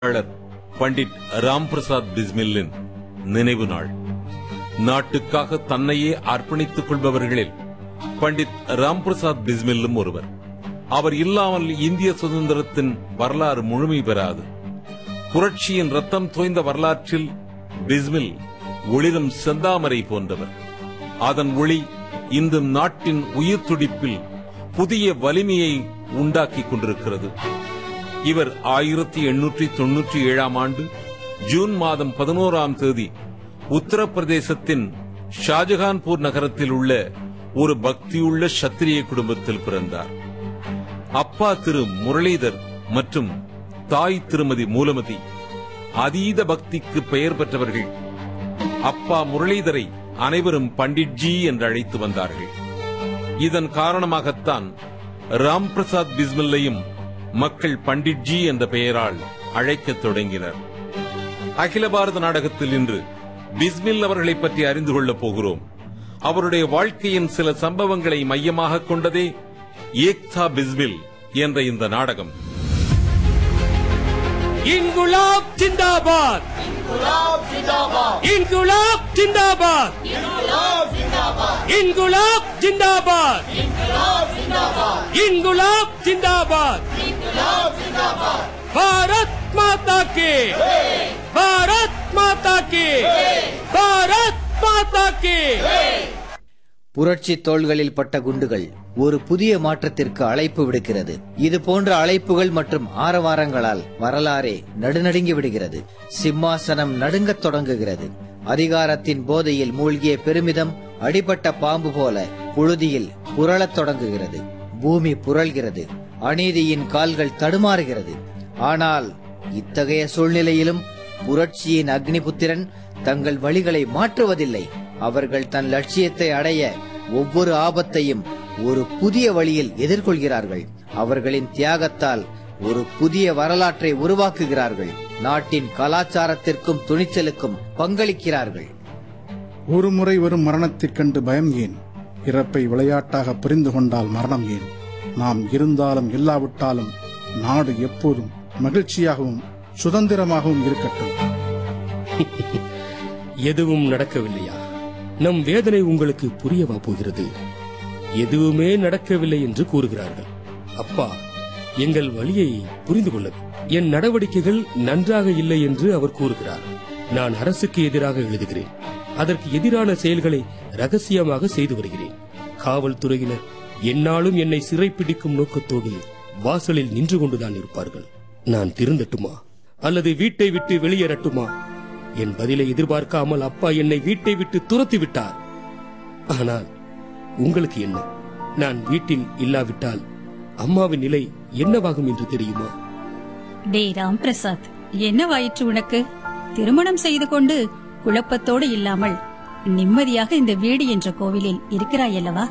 எழுத்தாளர் பண்டிட் ராம் பிரசாத் பிஸ்மில்லின் நினைவு நாள் நாட்டுக்காக தன்னையே அர்ப்பணித்துக் கொள்பவர்களில் பண்டிட் ராம் பிரசாத் பிஸ்மில்லும் ஒருவர் அவர் இல்லாமல் இந்திய சுதந்திரத்தின் வரலாறு முழுமை பெறாது புரட்சியின் ரத்தம் தோய்ந்த வரலாற்றில் பிஸ்மில் ஒளிரும் செந்தாமரை போன்றவர் அதன் ஒளி இந்த நாட்டின் உயிர் துடிப்பில் புதிய வலிமையை உண்டாக்கிக் கொண்டிருக்கிறது இவர் ஆயிரத்தி எண்ணூற்றி தொன்னூற்றி ஏழாம் ஆண்டு ஜூன் மாதம் பதினோராம் தேதி உத்தரப்பிரதேசத்தின் ஷாஜகான்பூர் நகரத்தில் உள்ள ஒரு பக்தியுள்ள சத்திரிய குடும்பத்தில் பிறந்தார் அப்பா திரு முரளிதர் மற்றும் தாய் திருமதி மூலமதி அதீத பக்திக்கு பெயர் பெற்றவர்கள் அப்பா முரளிதரை அனைவரும் பண்டிட்ஜி என்று அழைத்து வந்தார்கள் இதன் காரணமாகத்தான் ராம் பிரசாத் பிஸ்மில்லையும் மக்கள் பண்டிட்ஜி என்ற பெயரால் அழைக்கத் தொடங்கினர் அகில பாரத நாடகத்தில் இன்று பிஸ்மில் அவர்களை பற்றி அறிந்து கொள்ளப் போகிறோம் அவருடைய வாழ்க்கையின் சில சம்பவங்களை மையமாக கொண்டதே ஏக்தா பிஸ்மில் என்ற இந்த நாடகம் இன்குலாப் ஜிந்தாபாத் இன்குலாப் ஜிந்தாபாத் இன்குலாப் ஜிந்தாபாத் இன்குலாப் ஜிந்தாபாத் பாரத் மாதா கி பாரத் மாதா கி பாரத் மாதா கி புரட்சி தோள்களில் பட்ட குண்டுகள் ஒரு புதிய மாற்றத்திற்கு அழைப்பு விடுக்கிறது இது போன்ற அழைப்புகள் மற்றும் ஆரவாரங்களால் வரலாறே நடுநடுங்கி விடுகிறது சிம்மாசனம் நடுங்கத் தொடங்குகிறது அதிகாரத்தின் போதையில் மூழ்கிய பெருமிதம் அடிபட்ட பாம்பு போல புழுதியில் புரளத் தொடங்குகிறது பூமி புரள்கிறது அநீதியின் கால்கள் தடுமாறுகிறது ஆனால் இத்தகைய சூழ்நிலையிலும் புரட்சியின் அக்னிபுத்திரன் தங்கள் வழிகளை மாற்றுவதில்லை அவர்கள் தன் லட்சியத்தை அடைய ஒவ்வொரு ஆபத்தையும் ஒரு புதிய வழியில் எதிர்கொள்கிறார்கள் அவர்களின் தியாகத்தால் ஒரு புதிய வரலாற்றை உருவாக்குகிறார்கள் நாட்டின் கலாச்சாரத்திற்கும் துணிச்சலுக்கும் பங்களிக்கிறார்கள் ஒரு முறை வரும் மரணத்தைக் கண்டு பயம் ஏன் இறப்பை விளையாட்டாக புரிந்து கொண்டால் மரணம் ஏன் நாம் இருந்தாலும் இல்லாவிட்டாலும் நாடு எப்போதும் மகிழ்ச்சியாகவும் சுதந்திரமாகவும் இருக்கட்டும் எதுவும் நடக்கவில்லையா நம் வேதனை உங்களுக்கு புரியவா போகிறது எதுவுமே நடக்கவில்லை என்று கூறுகிறார்கள் அப்பா எங்கள் வழியை புரிந்து கொள்ள என் நடவடிக்கைகள் நன்றாக இல்லை என்று அவர் கூறுகிறார் நான் அரசுக்கு எதிராக எழுதுகிறேன் அதற்கு எதிரான செயல்களை ரகசியமாக செய்து வருகிறேன் காவல்துறையினர் என்னாலும் என்னை சிறைப்பிடிக்கும் நோக்கத்தோடு வாசலில் நின்று கொண்டுதான் இருப்பார்கள் நான் திருந்தட்டுமா அல்லது வீட்டை விட்டு வெளியேறட்டுமா என் பதிலை எதிர்பார்க்காமல் அப்பா என்னை வீட்டை விட்டு துரத்தி விட்டார் ஆனால் உங்களுக்கு என்ன நான் வீட்டில் இல்லாவிட்டால் அம்மாவின் நிலை என்னவாகும் என்று தெரியுமா டேய் ராம் பிரசாத் என்னவாயிற்று உனக்கு திருமணம் செய்து கொண்டு குழப்பத்தோடு இல்லாமல் நிம்மதியாக இந்த வீடு என்ற கோவிலில் இருக்கிறாயல்லவா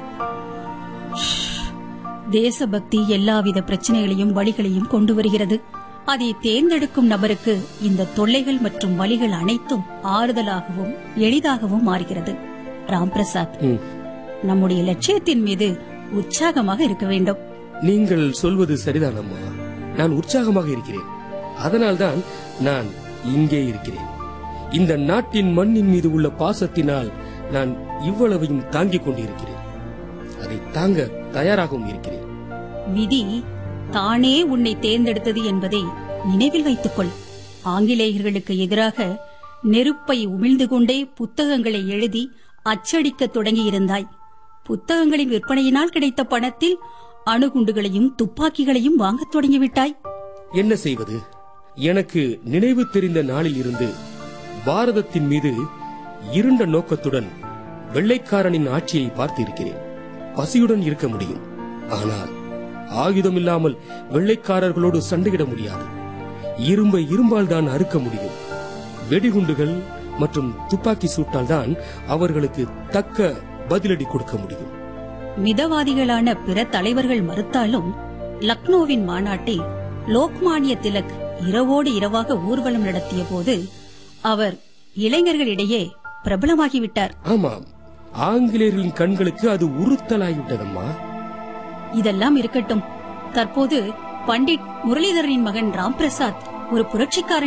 தேசபக்தி எல்லாவித பிரச்சனைகளையும் வழிகளையும் கொண்டு வருகிறது அதை தேர்ந்தெடுக்கும் நபருக்கு இந்த தொல்லைகள் மற்றும் வழிகள் அனைத்தும் ஆறுதலாகவும் எளிதாகவும் மாறுகிறது ராம் பிரசாத் ம், நம்முடைய லட்சியத்தின் மீது உற்சாகமாக இருக்க வேண்டும் நீங்கள் சொல்வது சரிதான் அம்மா நான் உற்சாகமாக இருக்கிறேன் அதனால்தான் நான் இங்கே இருக்கிறேன் இந்த நாட்டின் மண்ணின் மீது உள்ள பாசத்தினால் நான் இவ்வளவையும் தாங்கிக் கொண்டிருக்கிறேன் அதை தாங்க தயாராகவும் இருக்கிறேன் விதி தானே உன்னை தேர்ந்தெடுத்தது என்பதை நினைவில் வைத்துக்கொள் ஆங்கிலேயர்களுக்கு எதிராக நெருப்பை உமிழ்ந்து கொண்டே புத்தகங்களை எழுதி அச்சடிக்க தொடங்கியிருந்தாய் புத்தகங்களின் விற்பனையினால் கிடைத்த பணத்தில் அணுகுண்டுகளையும் துப்பாக்கிகளையும் வாங்கத் தொடங்கிவிட்டாய் என்ன செய்வது எனக்கு நினைவு தெரிந்த நாளில் இருந்து பாரதத்தின் மீது இருண்ட நோக்கத்துடன் வெள்ளைக்காரனின் ஆட்சியை பார்த்திருக்கிறேன் பசியுடன் இருக்க முடியும் ஆனால் ஆயுதம் இல்லாமல் வெள்ளைக்காரர்களோடு சண்டையிட முடியாது இரும்பை இரும்பால் தான் அறுக்க முடியும் வெடிகுண்டுகள் மற்றும் துப்பாக்கி சூட்டால் தான் அவர்களுக்கு தக்க பதிலடி கொடுக்க முடியும் மிதவாதிகளான பிற தலைவர்கள் மறுத்தாலும் லக்னோவின் மாநாட்டில் லோக்மானிய திலக் இரவோடு இரவாக ஊர்வலம் நடத்திய போது அவர் இளைஞர்களிடையே பிரபலமாகிவிட்டார் ஆமாம் ஆங்கிலேயர்களின் கண்களுக்கு அது உறுத்தலாகிவிட்டதம்மா இதெல்லாம் இருக்கட்டும் தற்போது பண்டிட் முரளிதரனின் மகன் ராம் பிரசாத் ஒரு புரட்சிக்காரன்